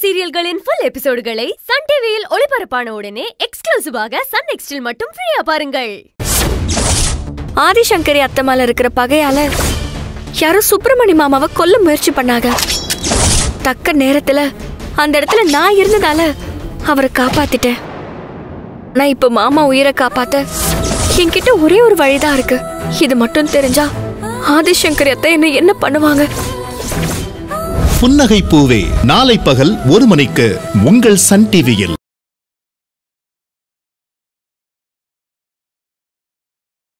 சீரியல்களின் full எபிசோடுகளை Sun டிவியில் ஒளிபரப்பான உடனே எக்ஸ்க்ளூசிவாக சன் நெக்ஸ்டில் மட்டும் ஃப்ரீயா பாருங்கள் ஆதிசங்கரி அத்தை மேல இருக்கிற பகையால யாரோ சுப்பிரமணி மாமாவை கொல்ல முயற்சி பண்ணாங்க தக்க நேரத்துல அந்த இடத்துல நான் இருந்ததால அவரை காப்பாத்திட்டேன் ஆனா இப்ப மாமா உயிரை காப்பாத்த என்கிட்ட ஒரே ஒரு வழிதான் இருக்கு இது மட்டும் தெரிஞ்சா ஆதிசங்கரி அத்தை என்ன என்ன பண்ணுவாங்க புன்னகை பூவே நாளை பகல் ஒரு மணிக்கு உங்கள் சன் டிவியில்